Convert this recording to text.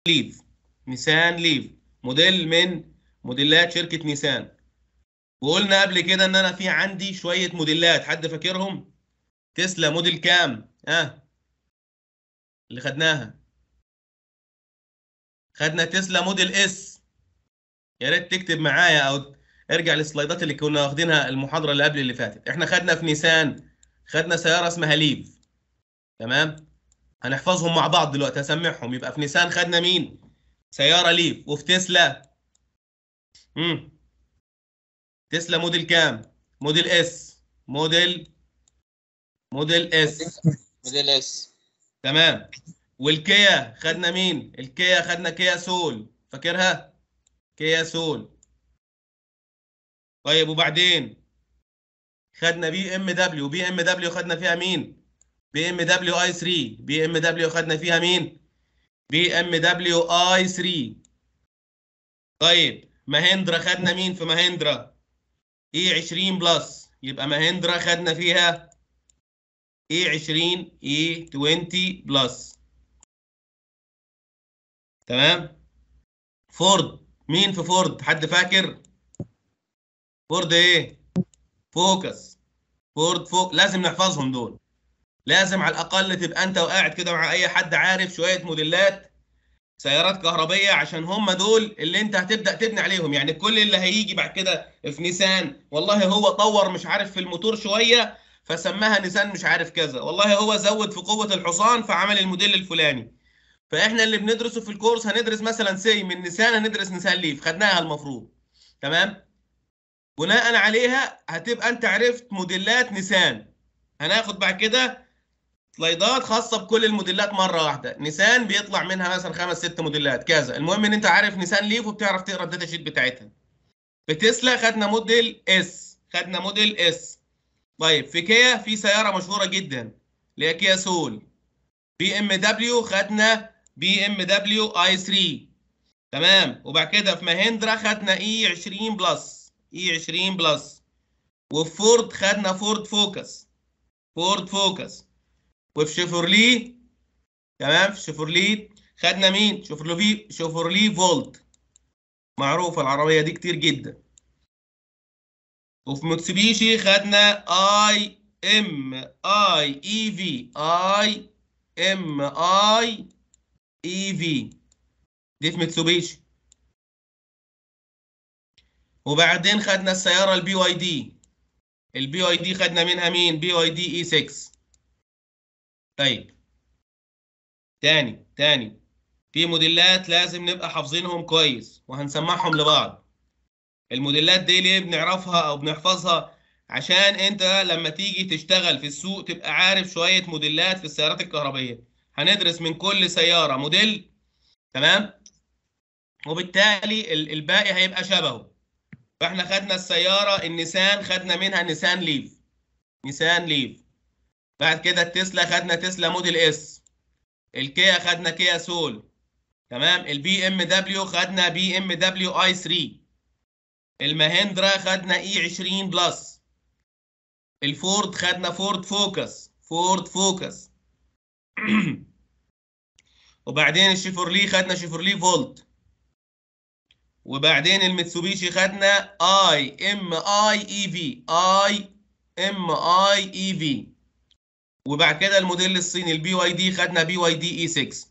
ليف نيسان ليف موديل من موديلات شركه نيسان وقلنا قبل كده ان انا في عندي شويه موديلات حد فاكرهم تسلا موديل كام ها آه. اللي خدناها خدنا تسلا موديل اس يا ريت تكتب معايا او ارجع للسلايدات اللي كنا واخدينها المحاضره اللي قبل اللي فاتت احنا خدنا في نيسان خدنا سياره اسمها ليف تمام هنحفظهم مع بعض دلوقتي هسمعهم يبقى في نيسان خدنا مين سياره ليف وفي تسلا امم تسلا موديل كام موديل اس موديل موديل اس موديل اس تمام والكيا خدنا مين الكيا خدنا كيا سول فاكرها كيا سول طيب وبعدين خدنا بي ام دبليو بي ام دبليو خدنا فيها مين بي ام دبليو اي 3 بي ام دبليو خدنا فيها مين بي ام دبليو اي 3 طيب ماهندرا خدنا مين في ماهندرا اي 20 بلس يبقى ماهندرا خدنا فيها اي 20 اي 20 بلس تمام فورد مين في فورد حد فاكر فورد ايه فوكس فورد فوق لازم نحفظهم دول لازم على الاقل تبقى انت وقاعد كده مع اي حد عارف شويه موديلات سيارات كهربيه عشان هم دول اللي انت هتبدا تبني عليهم يعني كل اللي هيجي بعد كده في نيسان والله هو طور مش عارف في الموتور شويه فسماها نيسان مش عارف كذا والله هو زود في قوه الحصان فعمل الموديل الفلاني فاحنا اللي بندرسه في الكورس هندرس مثلا سي من نيسان هندرس نيسان ليف خدناها المفروض تمام بناء عليها هتبقى انت عرفت موديلات نيسان هناخد بعد كده سلايدات خاصه بكل الموديلات مره واحده نيسان بيطلع منها مثلا خمس ست موديلات كذا المهم ان انت عارف نيسان ليف وبتعرف تقرا الداتا شيت بتاعتها في تسلا خدنا موديل اس خدنا موديل اس طيب في كيا في سياره مشهوره جدا اللي هي كيا سول بي ام دبليو خدنا بي ام دبليو اي 3 تمام وبعد كده في ماهندرا خدنا اي 20 بلس اي 20 بلس وفي فورد خدنا فورد فوكس فورد فوكس وفي شيفورلي تمام في شيفورلي خدنا مين شيفورلي شيفورلي فولت معروفه العربيه دي كتير جدا وفي موتسوبيشي خدنا اي ام اي اي في اي ام اي اي في دي في ميتسوبيشي وبعدين خدنا السياره البي واي دي البي واي دي خدنا منها مين بي واي دي اي 6 طيب تاني تاني في موديلات لازم نبقى حافظينهم كويس وهنسمعهم لبعض الموديلات دي ليه بنعرفها او بنحفظها عشان انت لما تيجي تشتغل في السوق تبقى عارف شوية موديلات في السيارات الكهربية هندرس من كل سيارة موديل تمام وبالتالي الباقي هيبقى شبهه فاحنا خدنا السيارة النيسان خدنا منها نيسان ليف نيسان ليف بعد كده التسلا خدنا تسلا موديل اس الكيا خدنا كيا سول تمام البي ام دبليو خدنا بي ام دبليو اي 3 الماهندرا خدنا اي 20 بلس الفورد خدنا فورد فوكس فورد فوكس وبعدين الشيفورلي خدنا شيفورلي فولت وبعدين الميتسوبيشي خدنا اي ام اي اي في اي ام اي اي في وبعد كده الموديل الصيني البي واي دي خدنا بي واي دي اي 6